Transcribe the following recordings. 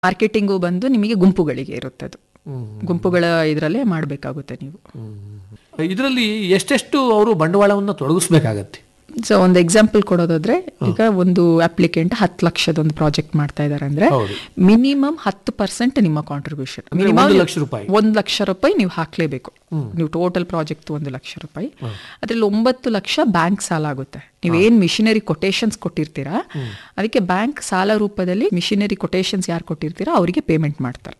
Marketing ಬಂದು ನಿಮಗೆ ಗುಂಪುಗಳಿಗೆ ಇರುತ್ತೆ ಅದು ಗುಂಪುಗಳ ಇದರಲ್ಲೇ ಮಾಡಬೇಕಾಗುತ್ತೆ ನೀವು ಇದರಲ್ಲಿ ಎಷ್ಟೆಷ್ಟು ಅವರು ಬಂಡವಾಳವನ್ನು ತೊಡಗಿಸ್ಬೇಕಾಗತ್ತೆ ಸೊ ಒಂದು ಎಕ್ಸಾಂಪಲ್ ಕೊಡೋದಾದ್ರೆ ಈಗ ಒಂದು ಅಪ್ಲಿಕೆಂಟ್ ಹತ್ತು ಲಕ್ಷದ ಒಂದು ಪ್ರಾಜೆಕ್ಟ್ ಮಾಡ್ತಾ ಇದ್ದಾರೆ ಅಂದ್ರೆ ಹೌದು. ಮಿನಿಮಮ್ ಹತ್ತು ಪರ್ಸೆಂಟ್ ನಿಮ್ಮ ಕಾಂಟ್ರಿಬ್ಯೂಷನ್ ಅಂದ್ರೆ ಒಂದು ಲಕ್ಷ ರೂಪಾಯಿ. ಒಂದು ಲಕ್ಷ ರೂಪಾಯಿ ನೀವು ಹಾಕ್ಲೇಬೇಕು ನೀವು ಟೋಟಲ್ ಪ್ರಾಜೆಕ್ಟ್ ಒಂದು ಲಕ್ಷ ರೂಪಾಯಿ ಅದ್ರಲ್ಲಿ ಒಂಬತ್ತು ಲಕ್ಷ ಬ್ಯಾಂಕ್ ಸಾಲ ಆಗುತ್ತೆ ನೀವೇನ್ ಮಿಷಿನರಿ ಕೊಟೇಶನ್ಸ್ ಕೊಟ್ಟಿರ್ತೀರಾ ಅದಕ್ಕೆ ಬ್ಯಾಂಕ್ ಸಾಲ ರೂಪದಲ್ಲಿ ಮಿಷಿನರಿ ಕೊಟೇಶನ್ಸ್ ಯಾರು ಕೊಟ್ಟಿರ್ತೀರಾ ಅವರಿಗೆ ಪೇಮೆಂಟ್ ಮಾಡ್ತಾರೆ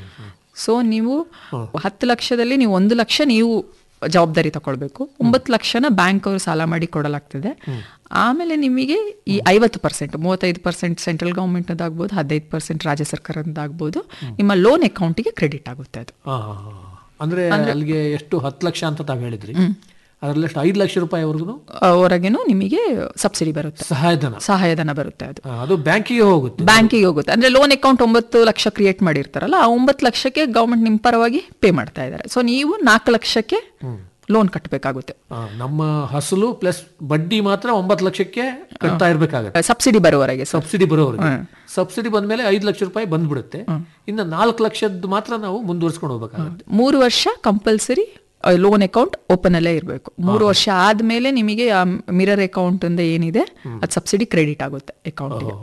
ಸೊ ನೀವು ಹತ್ತು ಲಕ್ಷದಲ್ಲಿ ನೀವು ಒಂದು ಲಕ್ಷ ನೀವು ಜವಾಬ್ದಾರಿ ತಗೊಳ್ಬೇಕು ಒಂಬತ್ತು ಲಕ್ಷನ ಬ್ಯಾಂಕ್ ಅವರು ಸಾಲ ಮಾಡಿ ಕೊಡಲಾಗ್ತದೆ ಆಮೇಲೆ ನಿಮಗೆ ಈ ಐವತ್ತು ಪರ್ಸೆಂಟ್ ಮೂವತ್ತೈದು ಪರ್ಸೆಂಟ್ ಸೆಂಟ್ರಲ್ ಗೌರ್ಮೆಂಟ್ ಆಗ್ಬೋದು ಹದಿನೈದು ಪರ್ಸೆಂಟ್ ರಾಜ್ಯ ಸರ್ಕಾರದ್ದಾಗ್ಬೋದು ನಿಮ್ಮ ಲೋನ್ ಅಕೌಂಟಿಗೆ ಕ್ರೆಡಿಟ್ ಆಗುತ್ತೆ ಅದು ಆ, ಆ, ಆ. ಅಂದ್ರೆ ಅಲ್ಲಿಗೆ ಎಷ್ಟು ಹತ್ತು ಲಕ್ಷ ಅಂತ ತಾವು ಹೇಳಿದ್ರಿ ಅದರಲ್ಲಿ ಎಷ್ಟು ಐದು ಲಕ್ಷ ರೂಪಾಯಿವರೆಗೂ ಹೊರಗೇನು ನಿಮಗೆ ಸಬ್ಸಿಡಿ ಬರುತ್ತೆ ಸಹಾಯಧನ ಸಹಾಯಧನ ಬರುತ್ತೆ ಅದು ಆ, ಅದು ಬ್ಯಾಂಕಿಗೆ ಹೋಗುತ್ತೆ ಬ್ಯಾಂಕಿಗೆ ಹೋಗುತ್ತೆ ಅಂದ್ರೆ ಲೋನ್ ಅಕೌಂಟ್ ಒಂಬತ್ತು ಲಕ್ಷ ಕ್ರಿಯೇಟ್ ಮಾಡಿರ್ತಾರಲ್ಲ ಆ ಒಂಬತ್ತು ಲಕ್ಷಕ್ಕೆ ಗೌರ್ಮೆಂಟ್ ನಿಮ್ಮ ಪರವಾಗಿ ಪೇ ಮಾಡ್ತಾ ಇದ್ದಾರೆ ಸೊ ನೀವು ನಾಲ್ಕು ಲಕ್ಷಕ್ಕೆ ಲೋನ್ ಕಟ್ಟಬೇಕಾಗುತ್ತೆ ಆ, ನಮ್ಮ ಹಸಲು ಪ್ಲಸ್ ಬಡ್ಡಿ ಮಾತ್ರ ಒಂಬತ್ತು ಲಕ್ಷಕ್ಕೆ ಕಟ್ತಾ ಇರ್ಬೇಕಾಗತ್ತೆ ಸಬ್ಸಿಡಿ ಬರುವವರೆಗೆ ಸೊ ಸಬ್ಸಿಡಿ ಬರೋವರೆಗೆ ಸಬ್ಸಿಡಿ ಬಂದ್ಮೇಲೆ ಐದು ಲಕ್ಷ ರೂಪಾಯಿ ಬಂದ್ಬಿಡುತ್ತೆ ಇನ್ನು ನಾಲ್ಕು ಲಕ್ಷದ್ದು ಮಾತ್ರ ನಾವು ಮುಂದುವರ್ಸ್ಕೊಂಡು ಹೋಗ್ಬೇಕಾಗತ್ತೆ ಮೂರು ವರ್ಷ ಕಂಪಲ್ಸರಿ ಲೋನ್ ಅಕೌಂಟ್ ಓಪನ್ ಅಲ್ಲೇ ಇರಬೇಕು ಮೂರು ವರ್ಷ ಆದ್ಮೇಲೆ ನಿಮಗೆ ಮಿರರ್ ಅಕೌಂಟ್ ಅಂತ ಏನಿದೆ ಅದು ಸಬ್ಸಿಡಿ ಕ್ರೆಡಿಟ್ ಆಗುತ್ತೆ ಅಕೌಂಟ್ಗೆ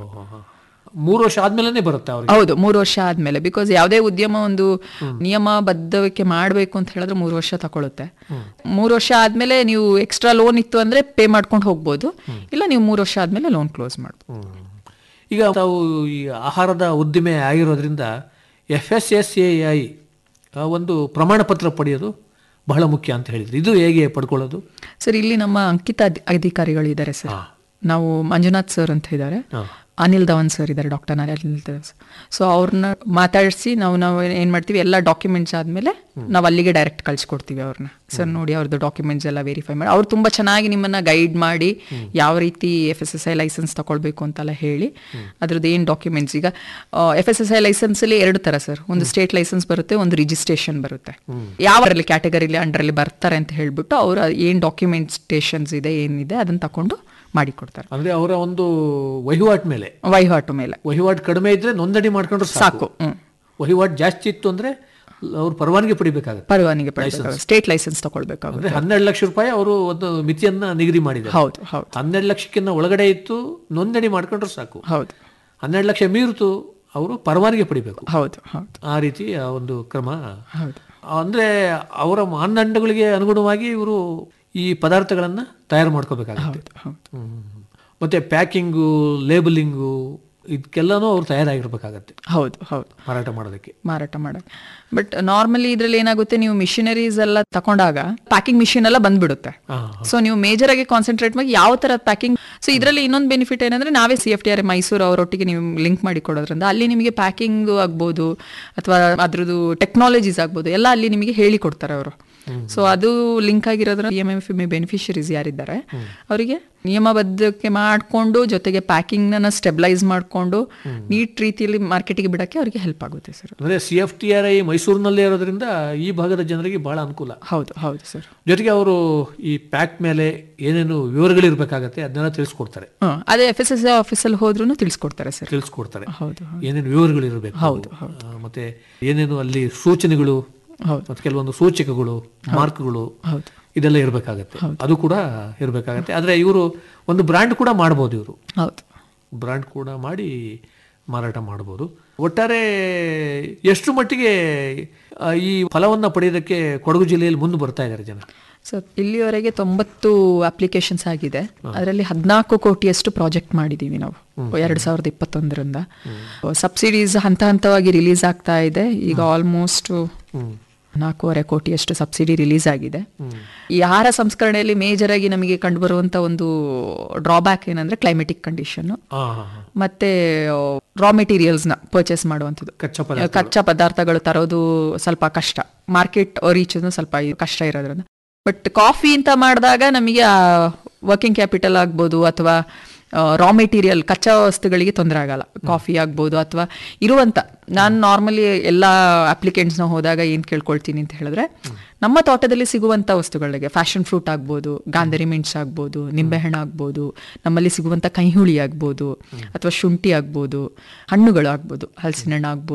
ಮೂರು ವರ್ಷ ಆದ್ಮೇಲೆ ಬರುತ್ತೆ ಅವ್ರಿಗೆ ಹೌದು ಮೂರು ವರ್ಷ ಆದ್ಮೇಲೆ ಬಿಕಾಸ್ ಯಾವುದೇ ಉದ್ಯಮ ಒಂದು ನಿಯಮಬದ್ಧಕ್ಕೆ ಮಾಡಬೇಕು ಅಂತ ಹೇಳಿದ್ರೆ ಮೂರು ವರ್ಷ ತಗೊಳುತ್ತೆ ಮೂರು ವರ್ಷ ಆದ್ಮೇಲೆ ನೀವು ಎಕ್ಸ್ಟ್ರಾ ಲೋನ್ ಇತ್ತು ಅಂದ್ರೆ ಪೇ ಮಾಡ್ಕೊಂಡು ಹೋಗ್ಬೋದು ಇಲ್ಲ ನೀವು ಮೂರು ವರ್ಷ ಆದ್ಮೇಲೆ ಲೋನ್ ಕ್ಲೋಸ್ ಮಾಡ್ಬೋದು ಈಗ ತಾವು ಈ ಆಹಾರದ ಉದ್ದಿಮೆ ಆಗಿರೋದ್ರಿಂದ F S S A I ಒಂದು ಪ್ರಮಾಣ ಪತ್ರ ಪಡೆಯೋದು ಬಹಳ ಮುಖ್ಯ ಅಂತ ಹೇಳಿದ್ರಿ ಇದು ಹೇಗೆ ಪಡ್ಕೊಳ್ಳೋದು ಸರ್ ಇಲ್ಲಿ ನಮ್ಮ ಅಂಕಿತ ಅಧಿ- ಅಧಿಕಾರಿಗಳು ಇದ್ದಾರೆ ಸರ್ ನಾವು ಮಂಜುನಾಥ್ ಸರ್ ಅಂತ ಇದ್ದಾರೆ ಅನಿಲ್ ಧವನ್ ಸರ್ ಇದ್ದಾರೆ ಡಾಕ್ಟರ್ ಅನಿಲ್ ಧವನ್ ಸೊ ಅವ್ರನ್ನ ಮಾತಾಡಿಸಿ ನಾವು ನಾವು ಏನ್ ಮಾಡ್ತೀವಿ ಎಲ್ಲ ಡಾಕ್ಯುಮೆಂಟ್ಸ್ ಆದ್ಮೇಲೆ ನಾವು ಅಲ್ಲಿಗೆ ಡೈರೆಕ್ಟ್ ಕಳ್ಸಿಕೊಡ್ತೀವಿ ಅವ್ರನ್ನ ಸರ್ ನೋಡಿ ಅವ್ರದ್ದು ಡಾಕ್ಯುಮೆಂಟ್ಸ್ ಎಲ್ಲ ವೆರಿಫೈ ಮಾಡಿ ಅವ್ರು ತುಂಬಾ ಚೆನ್ನಾಗಿ ನಿಮ್ಮನ್ನ ಗೈಡ್ ಮಾಡಿ ಯಾವ ರೀತಿ F S S I licence ತಗೊಳ್ಬೇಕು ಅಂತೆಲ್ಲ ಹೇಳಿ ಅದ್ರದ್ದು ಏನು ಡಾಕ್ಯುಮೆಂಟ್ಸ್ ಈಗ F S S I licence ಅಲ್ಲಿ ಎರಡು ತರ ಸರ್ ಒಂದು ಸ್ಟೇಟ್ ಲೈಸೆನ್ಸ್ ಬರುತ್ತೆ ಒಂದು ರಿಜಿಸ್ಟ್ರೇಷನ್ ಬರುತ್ತೆ ಯಾವರಲ್ಲಿ ಕ್ಯಾಟಗರಿಲಿ ಅಂಡರಲ್ಲಿ ಬರ್ತಾರೆ ಅಂತ ಹೇಳ್ಬಿಟ್ಟು ಅವ್ರ ಏನ್ ಡಾಕ್ಯುಮೆಂಟೇಶನ್ಸ್ ಇದೆ ಏನಿದೆ ಅದನ್ನ ತಕೊಂಡು ಮಾಡಿಕೊಡ್ತಾರೆ ಅಂದ್ರೆ ಅವರ ಒಂದು ವಹಿವಾಟ್ ಮೇಲೆ ವಹಿವಾಟು ಮೇಲೆ ವಹಿವಾಟ್ ಕಡಿಮೆ ಇದ್ರೆ ನೋಂದಣಿ ಮಾಡ್ಕೊಂಡ್ರೆ ಸಾಕು ಸಾಕು ಹ್ಮ್ ವಹಿವಾಟ್ ಜಾಸ್ತಿ ಇತ್ತು ಅಂದ್ರೆ ಅವ್ರು ಪರವಾನಗಿ ಪಡಿಬೇಕಾಗುತ್ತೆ ಪರವಾನಿಗೆ ಪಡಿಬೇಕಾಗುತ್ತೆ ಸ್ಟೇಟ್ ಲೈಸೆನ್ಸ್ ತಗೊಳ್ಬೇಕಾಗುತ್ತೆ ಅಂದ್ರೆ ಹನ್ನೆರಡು ಲಕ್ಷ ರೂಪಾಯಿ ಅವರು ಒಂದು ಮಿತಿಯನ್ನ ನಿಗದಿ ಮಾಡಿದ್ದಾರೆ ಹೌದು ಹೌದು ಹನ್ನೆರಡು ಲಕ್ಷಕ್ಕಿಂತ ಒಳಗಡೆ ಇತ್ತು ನೋಂದಣಿ ಮಾಡ್ಕೊಂಡ್ರೆ ಸಾಕು ಹೌದು ಹನ್ನೆರಡು ಲಕ್ಷ ಮೀರಿತು ಅವರು ಪರವಾನಗಿ ಪಡಿಬೇಕು ಹೌದು ಹೌದು ಆ ರೀತಿ ಆ ಒಂದು ಕ್ರಮ ಹೌದು ಅಂದ್ರೆ ಅವರ ಮಾನದಂಡಗಳಿಗೆ ಅನುಗುಣವಾಗಿ ಇವರು ಈ ಪದಾರ್ಥಗಳನ್ನ ತಯಾರು ಮಾಡ್ಕೋಬೇಕಾಗುತ್ತೆ ಹೌದು ಹೌದು ಮತ್ತೆ ಪ್ಯಾಕಿಂಗು ಲೇಬಲಿಂಗು ಇದಕ್ಕೆಲ್ಲನೂ ಅವ್ರು ತಯಾರಾಗಿರ್ಬೇಕಾಗತ್ತೆ ಹೌದು ಹೌದು ಮಾರಾಟ ಮಾಡೋದಕ್ಕೆ ಮಾರಾಟ ಮಾಡಕ್ಕೆ ಬಟ್ ನಾರ್ಮಲಿ ಇದ್ರಲ್ಲಿ ಏನಾಗುತ್ತೆ ನೀವು ಮಿಷಿನರೀಸ್ ಎಲ್ಲ ತಕೊಂಡಾಗ ಪ್ಯಾಕಿಂಗ್ ಮಿಷಿನ್ ಎಲ್ಲ ಬಂದ್ಬಿಡುತ್ತೆ ಹಾ ಸೊ ನೀವು ಮೇಜರ್ ಆಗಿ ಕಾನ್ಸಂಟ್ರೇಟ್ ಮಾಡಿ ಯಾವ ತರ ಪ್ಯಾಕಿಂಗ್ ಸೊ ಇದರಲ್ಲಿ ಇನ್ನೊಂದು ಬೆನಿಫಿಟ್ ಏನಂದ್ರೆ ನಾವೇ C F T R Mysuru ಅವರೊಟ್ಟಿಗೆ ನೀವು ಲಿಂಕ್ ಮಾಡಿ ಕೊಡೋದ್ರಿಂದ ಅಲ್ಲಿ ನಿಮಗೆ ಪ್ಯಾಕಿಂಗ್ ಆಗ್ಬೋದು ಅಥವಾ ಅದ್ರದ್ದು ಟೆಕ್ನಾಲಜೀಸ್ ಆಗ್ಬೋದು ಎಲ್ಲ ಅಲ್ಲಿ ನಿಮಗೆ ಹೇಳಿ ಕೊಡ್ತಾರೆ ಅವರು ಸೊ ಅದು ಲಿಂಕ್ ಆಗಿರೋದ್ರ P M F M beneficiaries ಯಾರಿದ್ದಾರೆ ಅವರಿಗೆ ನಿಯಮಬದ್ಧಕ್ಕೆ ಮಾಡಿಕೊಂಡು ಜೊತೆಗೆ ಪ್ಯಾಕಿಂಗ್ನ ಸ್ಟೆಬಿಲೈಸ್ ಮಾಡಿಕೊಂಡು ನೀಟ್ ರೀತಿಯಲ್ಲಿ ಮಾರ್ಕೆಟಿಗೆ ಬಿಡಕ್ಕೆ ಅವರಿಗೆ ಹೆಲ್ಪ್ ಆಗುತ್ತೆ ಸರ್ ಅಂದ್ರೆ C F T R I ಮೈಸೂರಿನಲ್ಲೇ ಇರೋದ್ರಿಂದ ಈ ಭಾಗದ ಜನರಿಗೆ ಬಹಳ ಅನುಕೂಲ ಹೌದು ಹೌದು ಸರ್ ಜೊತೆಗೆ ಅವರು ಈ ಪ್ಯಾಕ್ ಮೇಲೆ ಏನೇನು ವಿವರಗಳಿರ್ಬೇಕಾಗತ್ತೆ ಅದನ್ನೆಲ್ಲ ತಿಳಿಸ್ಕೊಡ್ತಾರೆ ಹ್ಮ್ ಅದೇ ಎಫ್ ಎಸ್ ಎಸ್ ಆಫೀಸಲ್ಲಿ ಹೋದ್ರೂ ತಿಳಿಸ್ಕೊಡ್ತಾರೆ ಸರ್ ತಿಳಿಸ್ಕೊಡ್ತಾರೆ ಹೌದು ಏನೇನು ವಿವರಗಳಿರಬೇಕು ಹೌದು, ಆ, ಮತ್ತೆ ಏನೇನು ಅಲ್ಲಿ ಸೂಚನೆಗಳು ಹೌದು ಮತ್ತೆ ಕೆಲವೊಂದು ಸೂಚಕಗಳು ಮಾರ್ಕ್ಗಳು ಹೌದು ಇದೆಲ್ಲ ಇರಬೇಕಾಗತ್ತೆ ಅದು ಕೂಡ ಇರಬೇಕಾಗತ್ತೆ ಆದ್ರೆ ಇವರು ಒಂದು ಬ್ರ್ಯಾಂಡ್ ಕೂಡ ಮಾಡ್ಬೋದು ಇವರು ಹೌದು ಬ್ರ್ಯಾಂಡ್ ಕೂಡ ಮಾಡಿ ಮಾರಾಟ ಮಾಡ್ಬೋದು ಒಟ್ಟಾರೆ ಎಷ್ಟು ಮಟ್ಟಿಗೆ ಆ, ಈ ಫಲವನ್ನ ಪಡೆಯೋದಕ್ಕೆ ಕೊಡಗು ಜಿಲ್ಲೆಯಲ್ಲಿ ಮುಂದೆ ಬರ್ತಾ ಇದ್ದಾರೆ ಜನ ಸೊ ಇಲ್ಲಿವರೆಗೆ ತೊಂಬತ್ತು ಅಪ್ಲಿಕೇಶನ್ಸ್ ಆಗಿದೆ ಅದರಲ್ಲಿ ಹದಿನಾಲ್ಕು ಕೋಟಿಯಷ್ಟು ಪ್ರಾಜೆಕ್ಟ್ ಮಾಡಿದ್ದೀವಿ ನಾವು ಎರಡ್ ಸಾವಿರದ ಇಪ್ಪತ್ತೊಂದರಿಂದ ಸಬ್ಸಿಡೀಸ್ ಹಂತ ಹಂತವಾಗಿ ರಿಲೀಸ್ ಆಗ್ತಾ ಇದೆ ಈಗ ಆಲ್ಮೋಸ್ಟ್ ನಾಲ್ಕೂವರೆ ಕೋಟಿಯಷ್ಟು ಸಬ್ಸಿಡಿ ರಿಲೀಸ್ ಆಗಿದೆ ಈ ಆಹಾರ ಸಂಸ್ಕರಣೆಯಲ್ಲಿ ಮೇಜರ್ ಆಗಿ ನಮಗೆ ಕಂಡುಬರುವಂತ ಒಂದು ಡ್ರಾಬ್ಯಾಕ್ ಏನಂದ್ರೆ ಕ್ಲೈಮೆಟಿಕ್ ಕಂಡೀಷನ್ ಹಾ ಹಾ ಹಾ. ಮತ್ತೆ ರಾ ಮೆಟೀರಿಯಲ್ಸ್ ನ ಪರ್ಚೇಸ್ ಮಾಡುವಂಥದ್ದು ಕಚ್ಚಾ ಪದಾರ್ಥ ಕಚ್ಚಾ ಪದಾರ್ಥಗಳು ತರೋದು ಸ್ವಲ್ಪ ಕಷ್ಟ ಮಾರ್ಕೆಟ್ ರೀಚ್ ಸ್ವಲ್ಪ ಕಷ್ಟ ಇರೋದ್ರಿಂದ ಬಟ್ ಕಾಫಿ ಅಂತ ಮಾಡಿದಾಗ ನಮಗೆ ವರ್ಕಿಂಗ್ ಕ್ಯಾಪಿಟಲ್ ಆಗ್ಬೋದು ಅಥವಾ ರಾ ಮೆಟೀರಿಯಲ್ ಕಚ್ಚಾ ವಸ್ತುಗಳಿಗೆ ತೊಂದರೆ ಆಗಲ್ಲ ಕಾಫಿ ಆಗ್ಬೋದು ಅಥವಾ ಇರುವಂತ ನಾನು ನಾರ್ಮಲಿ ಎಲ್ಲ ಅಪ್ಲಿಕೆಂಟ್ಸ್ನ ಹೋದಾಗ ಏನು ಕೇಳ್ಕೊಳ್ತೀನಿ ಅಂತ ಹೇಳಿದ್ರೆ ನಮ್ಮ ತೋಟದಲ್ಲಿ ಸಿಗುವಂಥ ವಸ್ತುಗಳಿಗೆ ಫ್ಯಾಷನ್ ಫ್ರೂಟ್ ಆಗ್ಬೋದು ಗಾಂಧರಿ ಮೆಣಸು ಆಗ್ಬೋದು ನಿಂಬೆಹಣ್ಣು ಆಗ್ಬೋದು ನಮ್ಮಲ್ಲಿ ಸಿಗುವಂಥ ಕೈಹುಳಿ ಆಗ್ಬೋದು ಅಥವಾ ಶುಂಠಿ ಆಗ್ಬೋದು ಹಣ್ಣುಗಳು ಆಗ್ಬೋದು ಹಲಸಿನ ಹಣ್ಣು ಆಗ್ಬೋದು